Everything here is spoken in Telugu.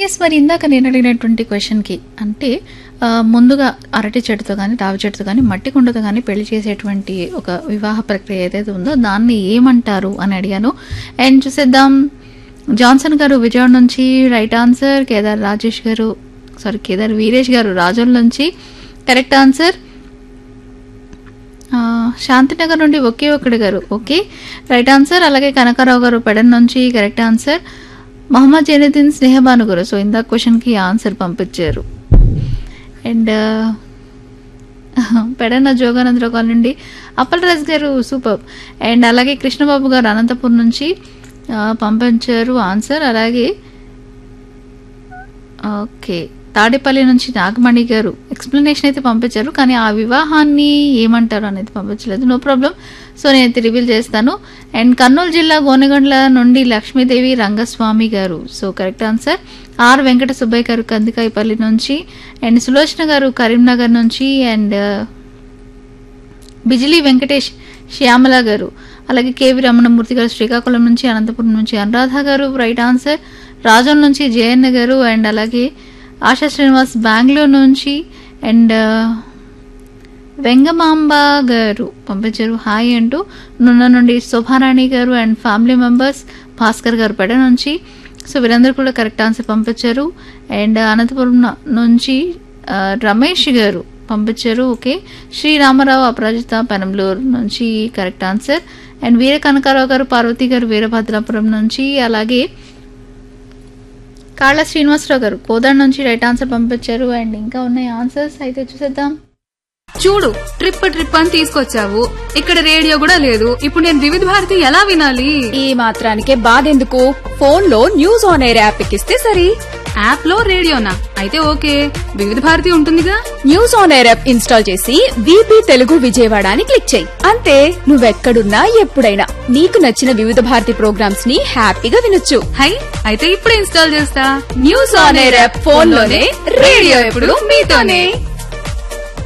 ఎస్ మరి ఇందాక నేను అడిగినటువంటి క్వశ్చన్కి అంటే ఆ, ముందుగా అరటి చెట్టుతో కానీ రావి చెట్టుతో కానీ మట్టి కుండతో కానీ పెళ్లి చేసేటువంటి ఒక వివాహ ప్రక్రియ ఏదైతే ఉందో దాన్ని ఏమంటారు అని అడిగాను అండ్ చూసేద్దాం జాన్సన్ గారు విజయవాడ నుంచి రైట్ ఆన్సర్ కేదార్ రాజేష్ గారు సారీ కేదార్ వీరేష్ గారు రాజోల్ నుంచి కరెక్ట్ ఆన్సర్ ఆ, శాంతినగర్ నుండి ఒకే ఒక్కడి గారు ఓకే రైట్ ఆన్సర్ అలాగే కనకారావు గారు పెడన్ నుంచి correct answer Mohammad Zainuddin Snehabanu garu so ఇందాక క్వశ్చన్కి ఆన్సర్ పంపించారు అండ్ పెడన్న జోగానందరావు గారి నుండి అప్పలరాజ్ గారు సూపర్ అండ్ అలాగే కృష్ణబాబు గారు అనంతపురం నుంచి ఆ, పంపించారు ఆన్సర్ అలాగే ఓకే తాడేపల్లి నుంచి నాగమణి గారు ఎక్స్ప్లెనేషన్ అయితే పంపించారు కానీ ఆ వివాహాన్ని ఏమంటారు అనేది పంపించలేదు నో ప్రాబ్లం సో నేను అయితే రివీల్ చేస్తాను అండ్ కర్నూలు జిల్లా గోనెగండ్ల నుండి Lakshmidevi Rangaswamy garu so correct answer R Venkata Subbaiah garu Kandikayapalli నుంచి అండ్ సులోచన గారు కరీంనగర్ నుంచి అండ్ బిజిలీ వెంకటేష్ శ్యామల గారు అలాగే కేవి రమణమూర్తి గారు శ్రీకాకుళం నుంచి అనంతపురం నుంచి అనురాధ గారు రైట్ ఆన్సర్ రాజోల్ నుంచి జయన్న గారు అండ్ అలాగే ఆశా శ్రీనివాస్ బెంగళూరు నుంచి అండ్ వెంగమాంబ గారు పంపించారు హాయ్ అంటూ నున్న నుండి శోభారాణి గారు అండ్ ఫ్యామిలీ మెంబర్స్ భాస్కర్ గారు పెడ నుంచి సో వీరందరూ కూడా కరెక్ట్ ఆన్సర్ పంపించారు అండ్ అనంతపురం న- నుంచి ఆ, రమేష్ గారు పంపించారు ఓకే శ్రీరామారావు అపరాజిత పెనంలూరు నుంచి correct answer and Veera Kanakarao garu Parvathi గారు వీరభద్రాపురం నుంచి అలాగే కాళ్ళ శ్రీనివాసరావు గారు కోదాడ నుంచి రైట్ ఆన్సర్ పంపించారు అండ్ ఇంకా ఉన్నాయి ఆన్సర్స్ అయితే చూసేద్దాం చూడు ట్రిప్ ట్రిప్ అని తీసుకొచ్చావు ఇక్కడ రేడియో కూడా లేదు ఇప్పుడు నేను వివిధ భారతి ఎలా వినాలి ఈ మాత్రానికే బాధెందుకు ఫోన్ లో న్యూస్ ఆన్ ఎయిర్ యాప్ ఎక్కిస్తే సరి యాప్ లో రేడియోనా అయితే ఓకే వివిధ భారతి ఉంటుందిగా news on air app install చేసి వీపీ తెలుగు విజయవాడ అని క్లిక్ చేయి అంతే నువ్వెక్కడున్నా ఎప్పుడైనా నీకు నచ్చిన వివిధ భారతి ప్రోగ్రామ్స్ ని హ్యాపీగా వినొచ్చు హై అయితే ఇప్పుడే ఇన్స్టాల్ చేస్తా news on air app phone లోనే రేడియో ఎప్పుడు మీతోనే